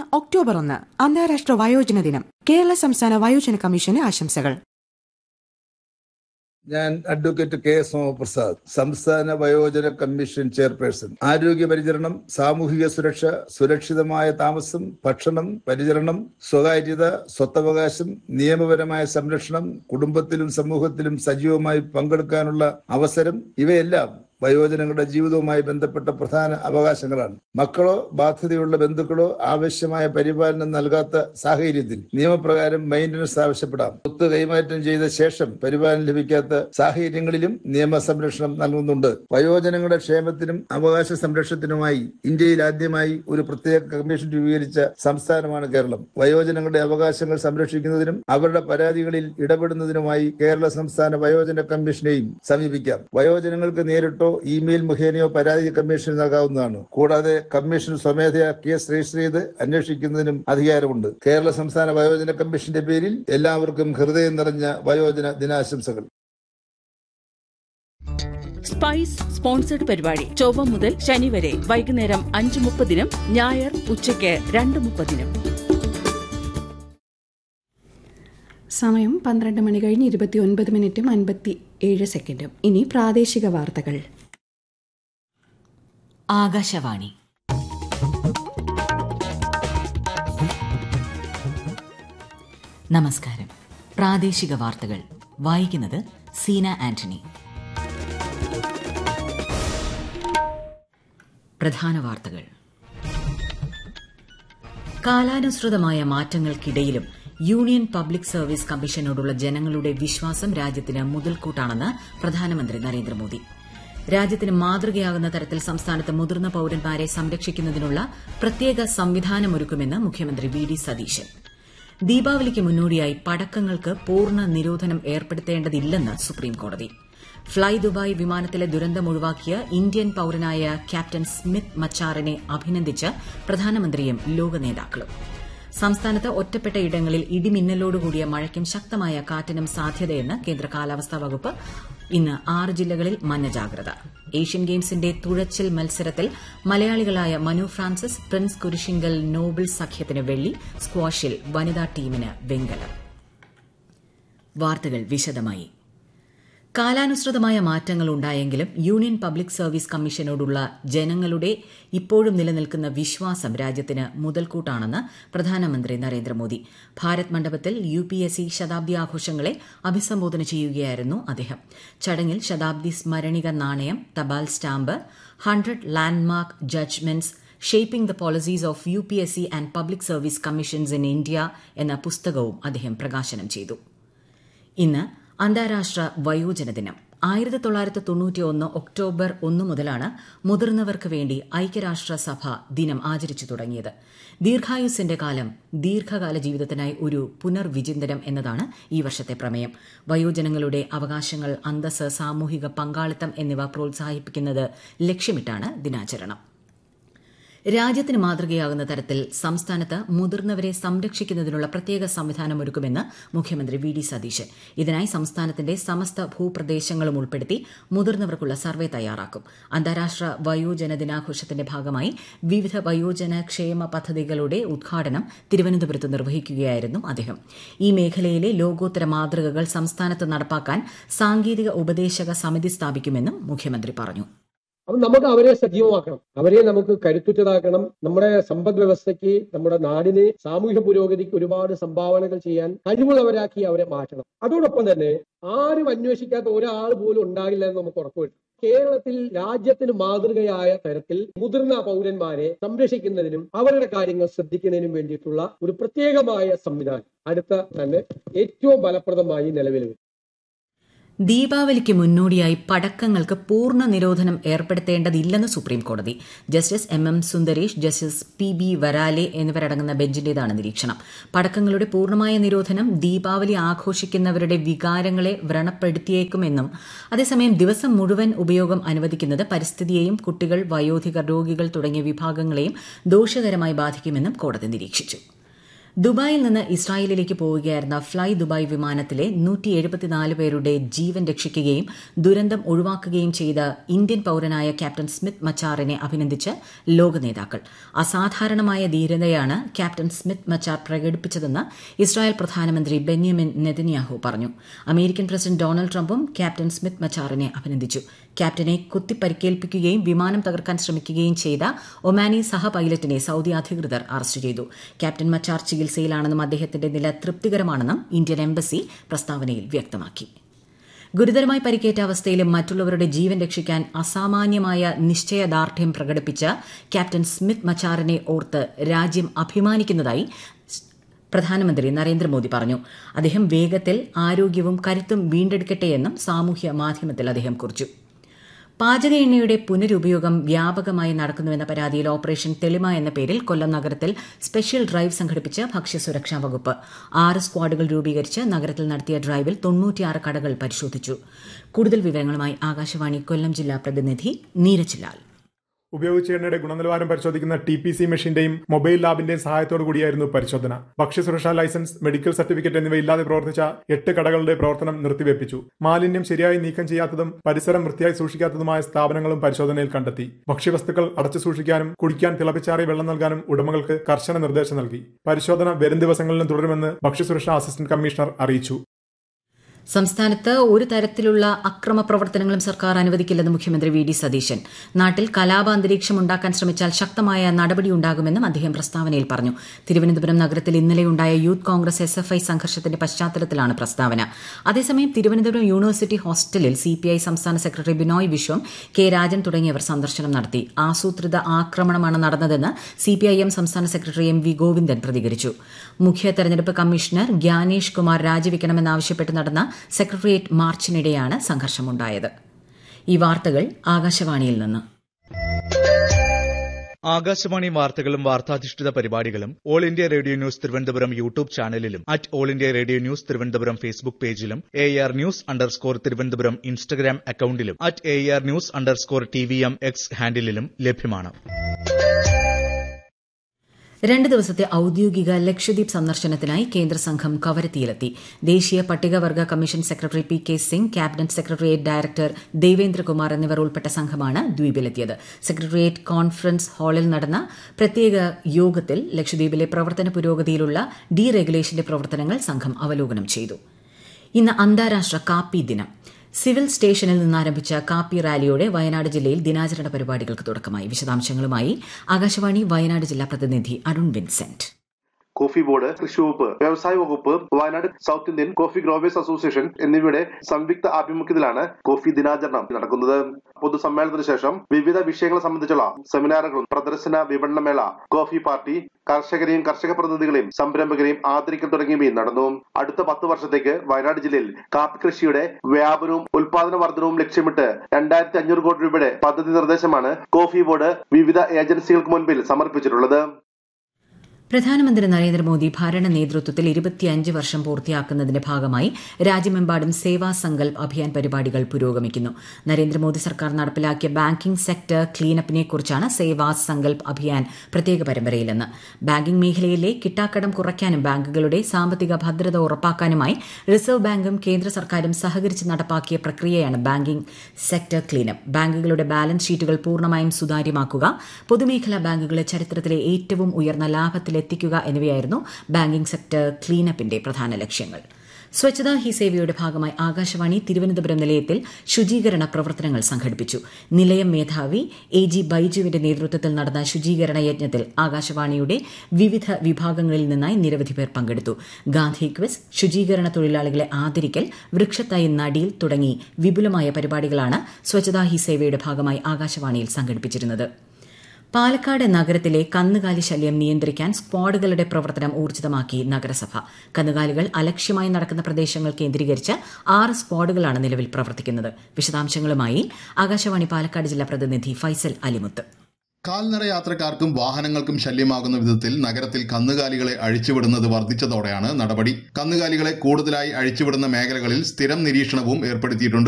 October ഒന്ന് അന്താരാഷ്ട്ര വയോജന ദിനം കേരള സംസ്ഥാന വയോജന കമ്മീഷന് ആശംസകൾ ഞാൻ അഡ്വക്കേറ്റ് കെ സോമപ്രസാദ് സംസ്ഥാന വയോജന കമ്മീഷൻ ചെയർപേഴ്സൺ ആരോഗ്യ പരിചരണം സാമൂഹിക സുരക്ഷ സുരക്ഷിതമായ താമസം ഭക്ഷണം പരിചരണം സ്വകാര്യത സ്വത്തവകാശം നിയമപരമായ സംരക്ഷണം കുടുംബത്തിലും സമൂഹത്തിലും സജീവമായി പങ്കെടുക്കാനുള്ള അവസരം ഇവയെല്ലാം വയോജനങ്ങളുടെ ജീവിതവുമായി ബന്ധപ്പെട്ട പ്രധാന അവകാശങ്ങളാണ് മക്കളോ ബാധ്യതയുള്ള ബന്ധുക്കളോ ആവശ്യമായ പരിപാലനം നൽകാത്ത സാഹചര്യത്തിൽ നിയമപ്രകാരം മെയിന്റനൻസ് ആവശ്യപ്പെടാം സ്വത്ത് കൈമാറ്റം ചെയ്ത ശേഷം പരിപാലനം ലഭിക്കാത്ത സാഹചര്യങ്ങളിലും നിയമ സംരക്ഷണം നൽകുന്നുണ്ട് വയോജനങ്ങളുടെ ക്ഷേമത്തിനും അവകാശ സംരക്ഷണത്തിനുമായി ഇന്ത്യയിൽ ആദ്യമായി ഒരു പ്രത്യേക കമ്മീഷൻ രൂപീകരിച്ച സംസ്ഥാനമാണ് കേരളം വയോജനങ്ങളുടെ അവകാശങ്ങൾ സംരക്ഷിക്കുന്നതിനും അവരുടെ പരാതികളിൽ ഇടപെടുന്നതിനുമായി കേരള സംസ്ഥാന വയോജന കമ്മീഷനെയും സമീപിക്കാം വയോജനങ്ങൾക്ക് നേരിട്ടോ ഇമെയിൽ മുഖേനയോ പരാതി കമ്മീഷൻ നൽകാവുന്നതാണ് കൂടാതെ കമ്മീഷൻ സ്വമേധയാ കേസ് രജിസ്റ്റർ ചെയ്ത് അന്വേഷിക്കുന്നതിനും അധികാരമുണ്ട് കേരള സംസ്ഥാന വയോജന കമ്മീഷന്റെ പേരിൽ എല്ലാവർക്കും ഹൃദയം നിറഞ്ഞ വയോജന ദിനാശംസകൾ സ്പൈസ് സ്പോൺസർഡ് പരിപാടി ചൊവ്വ മുതൽ ശനി വരെ വൈകുന്നേരം അഞ്ച് മുപ്പതിനും ഞായർ ഉച്ചയ്ക്ക് രണ്ട് മുപ്പതിനും സമയം പന്ത്രണ്ട് മണി കഴിഞ്ഞ് ഇരുപത്തി ഒൻപത് മിനിറ്റും അൻപത്തി ഏഴ് സെക്കൻഡും ഇനി പ്രാദേശിക വാർത്തകൾ ആകാശവാണി നമസ്കാരം പ്രാദേശിക വാർത്തകൾ വായിക്കുന്നത് സീന ആന്റണി പ്രധാന വാർത്തകൾ കാലാനുസൃതമായ മാറ്റങ്ങൾക്കിടയിലും യൂണിയൻ പബ്ലിക് സർവീസ് കമ്മീഷനോടുള്ള ജനങ്ങളുടെ വിശ്വാസം രാജ്യത്തിന് മുതൽക്കൂട്ടാണെന്ന് പ്രധാനമന്ത്രി നരേന്ദ്രമോദി രാജ്യത്തിന് മാതൃകയാകുന്ന തരത്തിൽ സംസ്ഥാനത്ത് മുതിർന്ന പൌരന്മാരെ സംരക്ഷിക്കുന്നതിനുള്ള പ്രത്യേക സംവിധാനമൊരുക്കുമെന്ന് മുഖ്യമന്ത്രി വി ഡി സതീശൻ ദീപാവലിക്ക് മുന്നോടിയായി പടക്കങ്ങൾക്ക് പൂർണ്ണ നിരോധനം ഏർപ്പെടുത്തേണ്ടതില്ലെന്ന് സുപ്രീംകോടതി ഫ്ളൈ ദുബായ് വിമാനത്തിലെ ദുരന്തം ഒഴിവാക്കിയ ഇന്ത്യൻ പൌരനായ ക്യാപ്റ്റൻ സ്മിത്ത് മച്ചാറിനെ അഭിനന്ദിച്ച് പ്രധാനമന്ത്രിയും ലോക നേതാക്കളും സംസ്ഥാനത്ത് ഒറ്റപ്പെട്ട ഇടങ്ങളിൽ ഇടിമിന്നലോടുകൂടിയ മഴയ്ക്കും ശക്തമായ കാറ്റിനും സാധ്യതയെന്ന് കേന്ദ്ര കാലാവസ്ഥാ വകുപ്പ് ഇന്ന് ആറ് ജില്ലകളിൽ മഞ്ഞ ജാഗ്രത ഏഷ്യൻ ഗെയിംസിന്റെ തുഴച്ചിൽ മത്സരത്തിൽ മലയാളികളായ മനു ഫ്രാൻസിസ് പ്രിൻസ് കുരിശിങ്കൽ നോബിൾ സഖ്യത്തിന് വെള്ളി സ്ക്വാഷിൽ വനിതാ ടീമിന് വെങ്കലം വാർത്തകൾ വിശദമായി കാലാനുസൃതമായ മാറ്റങ്ങൾ ഉണ്ടായെങ്കിലും യൂണിയൻ പബ്ലിക് സർവീസ് കമ്മീഷനോടുള്ള ജനങ്ങളുടെ ഇപ്പോഴും നിലനിൽക്കുന്ന വിശ്വാസം രാജ്യത്തിന് മുതൽക്കൂട്ടാണെന്ന് പ്രധാനമന്ത്രി നരേന്ദ്രമോദി ഭാരത് മണ്ഡപത്തിൽ യു പി എസ് സി ശതാബ്ദി ആഘോഷങ്ങളെ അഭിസംബോധന ചെയ്യുകയായിരുന്നു അദ്ദേഹം ചടങ്ങിൽ ശതാബ്ദി സ്മരണിക നാണയം തപാൽ stamp hundred landmark judgements shaping the policies of U P S C and public service commissions in India എന്ന പുസ്തകവും അദ്ദേഹം പ്രകാശനം ചെയ്തു ഇന്ന് അന്താരാഷ്ട്ര വയോജന ദിനം ആയിരത്തി തൊള്ളായിരത്തി തൊണ്ണൂറ്റി ഒന്ന് ഒക്ടോബർ ഒന്ന് മുതലാണ് മുതിർന്നവർക്ക് വേണ്ടി ഐക്യരാഷ്ട്രസഭ ദിനം ആചരിച്ചു തുടങ്ങിയത് ദീർഘായുസിന്റെ കാലം ദീർഘകാല ജീവിതത്തിനായി ഒരു പുനർവിചിന്തനം എന്നതാണ് ഈ വർഷത്തെ പ്രമേയം വയോജനങ്ങളുടെ അവകാശങ്ങൾ അന്തസ് സാമൂഹിക പങ്കാളിത്തം എന്നിവ പ്രോത്സാഹിപ്പിക്കുന്നത് ലക്ഷ്യമിട്ടാണ് ദിനാചരണം രാജ്യത്തിന് മാതൃകയാകുന്ന തരത്തിൽ സംസ്ഥാനത്ത് മുതിർന്നവരെ സംരക്ഷിക്കുന്നതിനുള്ള പ്രത്യേക സംവിധാനമൊരുക്കുമെന്ന് മുഖ്യമന്ത്രി വി ഡി സതീശൻ ഇതിനായി സംസ്ഥാനത്തിന്റെ സമസ്ത ഭൂപ്രദേശങ്ങളും ഉൾപ്പെടുത്തി മുതിർന്നവർക്കുള്ള സർവേ തയ്യാറാക്കും അന്താരാഷ്ട്ര വയോജന ദിനാഘോഷത്തിന്റെ ഭാഗമായി വിവിധ വയോജന ക്ഷേമ പദ്ധതികളുടെ ഉദ്ഘാടനം തിരുവനന്തപുരത്ത് നിർവഹിക്കുകയായിരുന്നു അദ്ദേഹം ഈ മേഖലയിലെ ലോകോത്തര മാതൃകകൾ സംസ്ഥാനത്ത് നടപ്പാക്കാൻ സാങ്കേതിക ഉപദേശക സമിതി സ്ഥാപിക്കുമെന്നും മുഖ്യമന്ത്രി പറഞ്ഞു അപ്പൊ നമുക്ക് അവരെ സജീവമാക്കണം അവരെ നമുക്ക് കരുത്തുറ്റതാക്കണം നമ്മുടെ സമ്പദ് വ്യവസ്ഥയ്ക്ക് നമ്മുടെ നാടിന് സാമൂഹ്യ പുരോഗതിക്ക് ഒരുപാട് സംഭാവനകൾ ചെയ്യാൻ കഴിവുള്ളവരാക്കി അവരെ മാറ്റണം അതോടൊപ്പം തന്നെ ആരും അന്വേഷിക്കാത്ത ഒരാൾ പോലും ഉണ്ടാകില്ല എന്ന് നമുക്ക് ഉറപ്പുവരുത്തും കേരളത്തിൽ രാജ്യത്തിന് മാതൃകയായ തരത്തിൽ മുതിർന്ന പൗരന്മാരെ സംരക്ഷിക്കുന്നതിനും അവരുടെ കാര്യങ്ങൾ ശ്രദ്ധിക്കുന്നതിനും വേണ്ടിയിട്ടുള്ള ഒരു പ്രത്യേകമായ സംവിധാനം അടുത്ത തന്നെ ഏറ്റവും ഫലപ്രദമായി നിലവിൽ വരും ദീപാവലിക്ക് മുന്നോടിയായി പടക്കങ്ങൾക്ക് പൂർണ്ണ നിരോധനം ഏർപ്പെടുത്തേണ്ടതില്ലെന്ന് സുപ്രീം കോടതി justice M M Sundaresh justice P B Varale എന്നിവരടങ്ങുന്ന ബെഞ്ചിന്റേതാണ് നിരീക്ഷണം പടക്കങ്ങളുടെ പൂർണ്ണമായ നിരോധനം ദീപാവലി ആഘോഷിക്കുന്നവരുടെ വികാരങ്ങളെ വ്രണപ്പെടുത്തിയേക്കുമെന്നും അതേസമയം ദിവസം മുഴുവൻ ഉപയോഗം അനുവദിക്കുന്നത് പരിസ്ഥിതിയെയും കുട്ടികൾ വയോധികർ രോഗികൾ തുടങ്ങിയ വിഭാഗങ്ങളെയും ദോഷകരമായി ബാധിക്കുമെന്നും കോടതി നിരീക്ഷിച്ചു ദുബായിൽ നിന്ന് ഇസ്രായേലിലേക്ക് പോവുകയായിരുന്ന ഫ്ളൈ ദുബായ് വിമാനത്തിലെ നൂറ്റി എഴുപത്തിനാല് പേരുടെ ജീവൻ രക്ഷിക്കുകയും ദുരന്തം ഒഴിവാക്കുകയും ചെയ്ത ഇന്ത്യൻ പൌരനായ ക്യാപ്റ്റൻ സ്മിത്ത് മച്ചാറിനെ അഭിനന്ദിച്ച് ലോക നേതാക്കൾ അസാധാരണമായ ധീരതയാണ് ക്യാപ്റ്റൻ സ്മിത്ത് മച്ചാർ പ്രകടിപ്പിച്ചതെന്ന് ഇസ്രായേൽ പ്രധാനമന്ത്രി ബെന്യാമിൻ നെതന്യാഹു പറഞ്ഞു അമേരിക്കൻ പ്രസിഡന്റ് ഡൊണാൾഡ് ട്രംപും ക്യാപ്റ്റൻ സ്മിത്ത് മച്ചാറിനെ അഭിനന്ദിച്ചു ക്യാപ്റ്റനെ കുത്തിപ്പരിക്കേൽപ്പിക്കുകയും വിമാനം തകർക്കാൻ ശ്രമിക്കുകയും ചെയ്ത ഒമാനി സഹ പൈലറ്റിനെ സൌദി അധികൃതർ അറസ്റ്റ് ചെയ്തു ക്യാപ്റ്റൻ മച്ചാർ ചികിത്സയിലാണെന്നും അദ്ദേഹത്തിന്റെ നില തൃപ്തികരമാണെന്നും ഇന്ത്യൻ എംബസി പ്രസ്താവനയിൽ വ്യക്തമാക്കി ഗുരുതരമായി പരിക്കേറ്റ അവസ്ഥയിലും മറ്റുള്ളവരുടെ ജീവൻ രക്ഷിക്കാൻ അസാമാന്യമായ നിശ്ചയദാർഢ്യം പ്രകടിപ്പിച്ച ക്യാപ്റ്റൻ സ്മിത്ത് മച്ചാറിനെ ഓർത്ത് രാജ്യം അഭിമാനിക്കുന്നതായി പ്രധാനമന്ത്രി നരേന്ദ്രമോദി പറഞ്ഞു അദ്ദേഹം വേഗത്തിൽ ആരോഗ്യവും കരുത്തും വീണ്ടെടുക്കട്ടെയെന്നും സാമൂഹ്യ മാധ്യമത്തിൽ അദ്ദേഹം കുറിച്ചു പാചക എണ്ണയുടെ പുനരുപയോഗം വ്യാപകമായി നടക്കുന്നുവെന്ന പരാതിയിൽ ഓപ്പറേഷൻ തെളിമ എന്ന പേരിൽ കൊല്ലം നഗരത്തിൽ സ്പെഷ്യൽ ഡ്രൈവ് സംഘടിപ്പിച്ച് ഭക്ഷ്യസുരക്ഷാ വകുപ്പ് ആറ് സ്ക്വാഡുകൾ രൂപീകരിച്ച് നഗരത്തിൽ നടത്തിയ ഡ്രൈവിൽ തൊണ്ണൂറ്റിയാറ് കടകൾ പരിശോധിച്ചു കൂടുതൽ വിവരങ്ങളുമായി ആകാശവാണി കൊല്ലം ജില്ലാ പ്രതിനിധി നീരജ് ലാൽ ഉപയോഗിച്ച എണ്ണയുടെ ഗുണനിലവാരം പരിശോധിക്കുന്ന ടി പി സി മെഷീന്റെയും മൊബൈൽ ലാബിന്റെയും സഹായത്തോടു കൂടിയായിരുന്നു പരിശോധന ഭക്ഷ്യസുരക്ഷാ ലൈസൻസ് മെഡിക്കൽ സർട്ടിഫിക്കറ്റ് എന്നിവ ഇല്ലാതെ പ്രവർത്തിച്ച എട്ട് കടകളുടെ പ്രവർത്തനം നിർത്തിവെപ്പിച്ചു മാലിന്യം ശരിയായി നീക്കം ചെയ്യാത്തതും പരിസരം വൃത്തിയായി സൂക്ഷിക്കാത്തതുമായ സ്ഥാപനങ്ങളും പരിശോധനയിൽ കണ്ടെത്തി ഭക്ഷ്യവസ്തുക്കൾ അടച്ചു സൂക്ഷിക്കാനും കുടിക്കാൻ തിളപ്പിച്ചാറിയ വെള്ളം നൽകാനും ഉടമകൾക്ക് കർശന നിർദ്ദേശം നൽകി പരിശോധന വരും ദിവസങ്ങളിലും തുടരുമെന്ന് ഭക്ഷ്യസുരക്ഷാ അസിസ്റ്റന്റ് കമ്മീഷണർ അറിയിച്ചു സംസ്ഥാനത്ത് ഒരു തരത്തിലുള്ള അക്രമ പ്രവർത്തനങ്ങളും സർക്കാർ അനുവദിക്കില്ലെന്ന് മുഖ്യമന്ത്രി വി ഡി സതീശൻ നാട്ടിൽ കലാപാന്തരീക്ഷം ഉണ്ടാക്കാൻ ശ്രമിച്ചാൽ ശക്തമായ നടപടിയുണ്ടാകുമെന്നും അദ്ദേഹം പ്രസ്താവനയിൽ പറഞ്ഞു തിരുവനന്തപുരം നഗരത്തിൽ ഇന്നലെയുണ്ടായ youth Congress S F I സംഘർഷത്തിന്റെ പശ്ചാത്തലത്തിലാണ് പ്രസ്താവന അതേസമയം തിരുവനന്തപുരം യൂണിവേഴ്സിറ്റി ഹോസ്റ്റലിൽ സിപിഐ സംസ്ഥാന സെക്രട്ടറി ബിനോയ് വിശ്വം കെ രാജൻ തുടങ്ങിയവർ സന്ദർശനം നടത്തി ആസൂത്രിത ആക്രമണമാണ് നടന്നതെന്ന് സിപിഐഎം സംസ്ഥാന സെക്രട്ടറി എം വി ഗോവിന്ദൻ പ്രതികരിച്ചു മുഖ്യ തെരഞ്ഞെടുപ്പ് കമ്മീഷണർ ഗ്യാനേഷ് കുമാർ രാജിവെക്കണമെന്നാവശ്യപ്പെട്ട് നടന്ന സെക്രട്ടേറിയറ്റ് മാർച്ചിനിടെയാണ് സംഘർഷമുണ്ടായത് ഈ വാർത്തകൾ ആകാശവാണിയിൽ നിന്ന് ആകാശവാണി വാർത്തകളും വാർത്താധിഷ്ഠിത പരിപാടികളും all India radio news Thiruvananthapuram YouTube ചാനലിലും at all India radio news Thiruvananthapuram Facebook പേജിലും A R news underscore Thiruvananthapuram Instagram അക്കൌണ്ടിലും at A R news underscore T V M X ഹാൻഡിലും ലഭ്യമാണ് രണ്ട് ദിവസത്തെ ഔദ്യോഗിക ലക്ഷദ്വീപ് സന്ദർശനത്തിനായി കേന്ദ്ര സംഘം കവരത്തിയിലെത്തി ദേശീയ പട്ടികവർഗ commission secretary P K Singh cabinet secretariat director Devendra Kumar എന്നിവർ ഉൾപ്പെട്ട സംഘമാണ് ദ്വീപിലെത്തിയത് സെക്രട്ടേറിയറ്റ് കോൺഫറൻസ് ഹാളിൽ നടന്ന പ്രത്യേക യോഗത്തിൽ ലക്ഷദ്വീപിലെ പ്രവർത്തന പുരോഗതിയിലുള്ള ഡീ റെഗുലേഷന്റെ പ്രവർത്തനങ്ങൾ സംഘം അവലോകനം ചെയ്തു ഇന്ന് അന്താരാഷ്ട്ര കാപ്പി ദിനം സിവിൽ സ്റ്റേഷനിൽ നിന്നാരംഭിച്ച കാപ്പി റാലിയോടെ വയനാട് ജില്ലയിൽ ദിനാചരണ പരിപാടികൾക്ക് തുടക്കമായി വിശദാംശങ്ങളുമായി ആകാശവാണി വയനാട് ജില്ലാ പ്രതിനിധി അരുൺ വിൻസെന്റ് കോഫി ബോർഡ് കൃഷി വകുപ്പ് വ്യവസായ വകുപ്പ് Wayanad south Indian coffee growers association എന്നിവയുടെ സംയുക്ത ആഭിമുഖ്യത്തിലാണ് കോഫി ദിനാചരണം നടക്കുന്നത് പൊതുസമ്മേളനത്തിന് ശേഷം വിവിധ വിഷയങ്ങളെ സംബന്ധിച്ചുള്ള സെമിനാറുകളും പ്രദർശന വിപണനമേള കോഫി പാർട്ടി കർഷകരെയും കർഷക പ്രതിനിധികളെയും സംരംഭകരെയും ആദരിക്കൽ തുടങ്ങിയവയും നടന്നു അടുത്ത പത്ത് വർഷത്തേക്ക് വയനാട് ജില്ലയിൽ കാപ്പി കൃഷിയുടെ വ്യാപനവും ഉൽപാദന വർധനവും ലക്ഷ്യമിട്ട് രണ്ടായിരത്തി അഞ്ഞൂറ് കോടി രൂപയുടെ പദ്ധതി നിർദ്ദേശമാണ് കോഫി ബോർഡ് വിവിധ ഏജൻസികൾക്ക് മുൻപിൽ സമർപ്പിച്ചിട്ടുള്ളത് പ്രധാനമന്ത്രി നരേന്ദ്രമോദി ഭരണ നേതൃത്വത്തിൽ ഇരുപത്തിയഞ്ച് വർഷം പൂർത്തിയാക്കുന്നതിന്റെ ഭാഗമായി രാജ്യമെമ്പാടും സേവാ സങ്കൽപ് അഭിയാൻ പരിപാടികൾ പുരോഗമിക്കുന്നു നരേന്ദ്രമോദി സർക്കാർ നടപ്പിലാക്കിയ ബാങ്കിംഗ് സെക്ടർ ക്ലീനപ്പിനെ കുറിച്ചാണ് സേവാ സങ്കൽപ് അഭിയാൻ പ്രത്യേക പരമ്പരയിലെന്ന് ബാങ്കിംഗ് മേഖലയിലെ കിട്ടാക്കടം കുറയ്ക്കാനും ബാങ്കുകളുടെ സാമ്പത്തിക ഭദ്രത ഉറപ്പാക്കാനുമായി റിസർവ് ബാങ്കും കേന്ദ്ര സർക്കാരും സഹകരിച്ച് നടപ്പാക്കിയ പ്രക്രിയയാണ് ബാങ്കിംഗ് സെക്ടർ ക്ലീനപ്പ് ബാങ്കുകളുടെ ബാലൻസ് ഷീറ്റുകൾ പൂർണ്ണമായും സുതാര്യമാക്കുക പൊതുമേഖലാ ബാങ്കുകളെ ചരിത്രത്തിലെ ഏറ്റവും ഉയർന്ന ലാഭത്തിൽ എത്തിക്കുക എന്നിവയായിരുന്നു ബാങ്കിംഗ് സെക്ടർ ക്ലീനപ്പിന്റെ പ്രധാന ലക്ഷ്യങ്ങൾ സ്വച്ഛതാ ഹി സേവയുടെ ഭാഗമായി ആകാശവാണി തിരുവനന്തപുരം നിലയത്തിൽ ശുചീകരണ പ്രവർത്തനങ്ങൾ സംഘടിപ്പിച്ചു നിലയം മേധാവി എ ജി ബൈജുവിന്റെ നേതൃത്വത്തിൽ നടന്ന ശുചീകരണ യജ്ഞത്തിൽ ആകാശവാണിയുടെ വിവിധ വിഭാഗങ്ങളിൽ നിന്നായി നിരവധി പേർ പങ്കെടുത്തു ഗാന്ധി ക്വിസ് ശുചീകരണ തൊഴിലാളികളെ ആദരിക്കൽ വൃക്ഷത്തൈ നടീൽ തുടങ്ങി വിപുലമായ പരിപാടികളാണ് സ്വച്ഛതാ ഹി സേവയുടെ ഭാഗമായി ആകാശവാണിയിൽ സംഘടിപ്പിച്ചിരുന്നത് പാലക്കാട് നഗരത്തിലെ കന്നുകാലി ശല്യം നിയന്ത്രിക്കാൻ സ്ക്വാഡുകളുടെ പ്രവർത്തനം ഊർജിതമാക്കി നഗരസഭ കന്നുകാലികൾ അലക്ഷ്യമായി നടക്കുന്ന പ്രദേശങ്ങൾ കേന്ദ്രീകരിച്ച് ആറ് സ്ക്വാഡുകളാണ് നിലവിൽ പ്രവർത്തിക്കുന്നത് വിശദാംശങ്ങളുമായി ആകാശവാണി പാലക്കാട് ജില്ലാ പ്രതിനിധി ഫൈസൽ അലിമുത്ത് കാൽനട യാത്രക്കാർക്കും വാഹനങ്ങൾക്കും ശല്യമാകുന്ന വിധത്തിൽ നഗരത്തിൽ കന്നുകാലികളെ അഴിച്ചുവിടുന്നത് വർദ്ധിച്ചതോടെയാണ് നടപടി കന്നുകാലികളെ കൂടുതലായി അഴിച്ചുവിടുന്ന മേഖലകളിൽ സ്ഥിരം നിരീക്ഷണവും ഏർപ്പെടുത്തിയിട്ടുണ്ട്